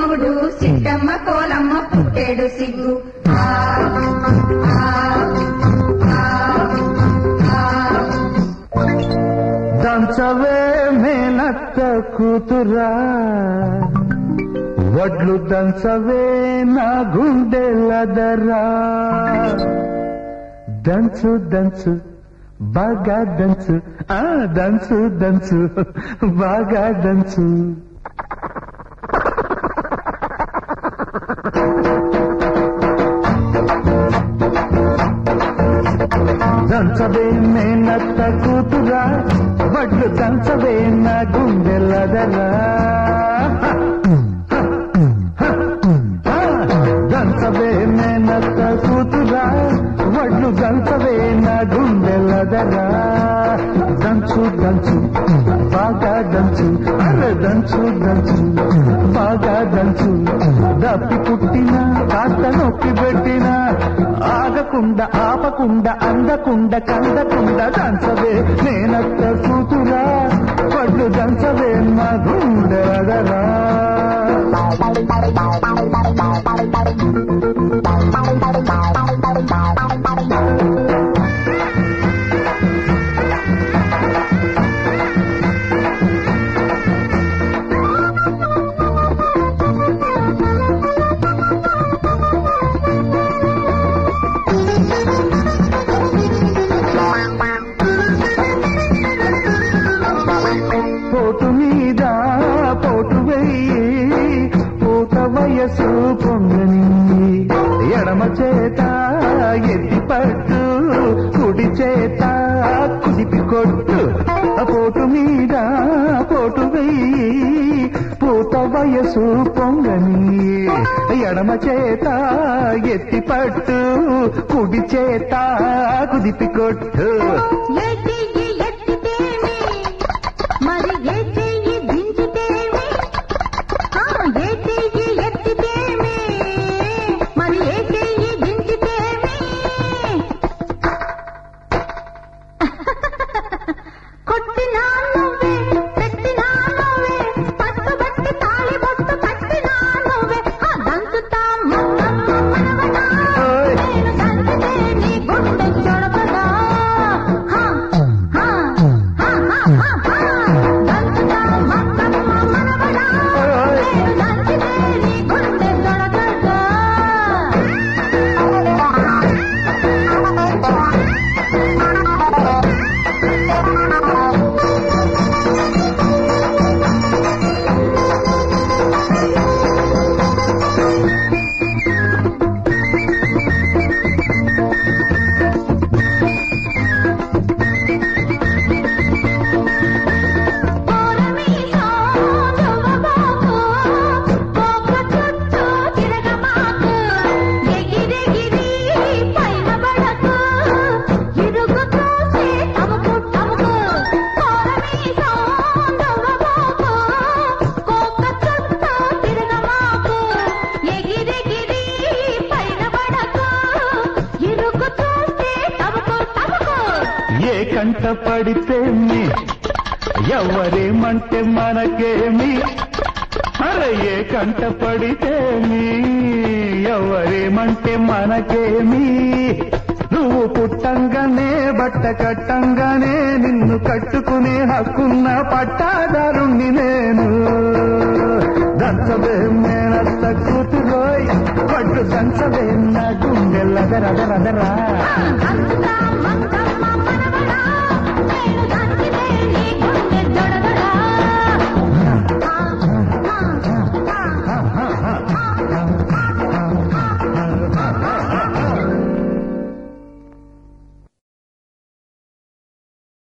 మొగుడు సిట్టమ్మ కోలమ్మ పుట్టేడు సిగ్గు ఆ, ఆ, ఆ, ఆ. దంచవే మేనత్త కూతురా వడ్లు దంచవే నా గుండెలదరా దంచు దంచు బాగా దంచు ఆ దంచు దంచు బాగా దంచు దంచవే మేనత్త కూతురా వడ్లు దంచవే నా గుండెలదరా దంచవే మేనత్త కూతురా వడ్లు దంచవే నా గుండెలదరా దంచు దంచు బాగా దంచు అరే దంచు దంచు బాగా దంచు దప్పి పుట్టిన కాస్త నొప్పి పెట్టిన ఆగకుండా ఆపకుండా అందకుండా కందకుండా దంచవే నేనత్త కూతురా వడ్లు దంచవే నా గుండెలదరా పోటు మీద పోటు వెయ్యి పూత వయసు పొంగని ఎడమ చేత ఎత్తి పట్టు కుడి చేత కుదిపి కొట్టు పోటు మీద పోటు వెయ్యి పూత వయసు పొంగని ఎడమ చేత ఎత్తి పట్టు కుడి చేత కుదిపి కొట్టు ఏ చెయ్యి ఎత్తితేమి మరి ఏ చెయ్యి దించితేమి ఆ, ఏ చెయ్యి ఎత్తితేమి మరి ఏ చెయ్యి దించితేమి కొట్టినా నువ్వే పెట్టినా నువ్వే పట్టుబట్టి తాళి బొట్టు కట్టినా నువ్వే ఆ దంచుతా మమ్మమ్మ మనవడా ఓయ్. నేను దంచితే నీ గుండె చొడపదా హా, హా, హా, హా, హా, హా. దంచుతా మమ్మమ్మ మనవడా ఓయ్. నేను దంచితే నీ గుండె చొడపదా పోరమీసో దువ్వబోకు, పోక చుట్టూ తిరగమాకు, ఎగిరెగిరి పైన పడకు, ఇరుగు చూసి తమకు తమకు. పోరమీసో దువ్వబోకు, పోక చుట్టూ తిరగమాకు, ఎగిరెగిరి పైన పడకు, ఇరుగు చూసి తమకు తమకు. ఏ కంట పడితే మీ ఎవరేమంటే మనకేమి అరే ఏ కంట పడితే మీ ఎవరేమంటే మనకేమి నువ్వు పుట్టంగానే బట్ట కట్టంగానే నిన్ను కట్టుకునే హక్కున్న పట్టాదారుణ్ణి నేను దంచవే మేనత్త కూతురోయ్ పట్టు దంచవే నా గుండెల్లదరదరదరా అంతా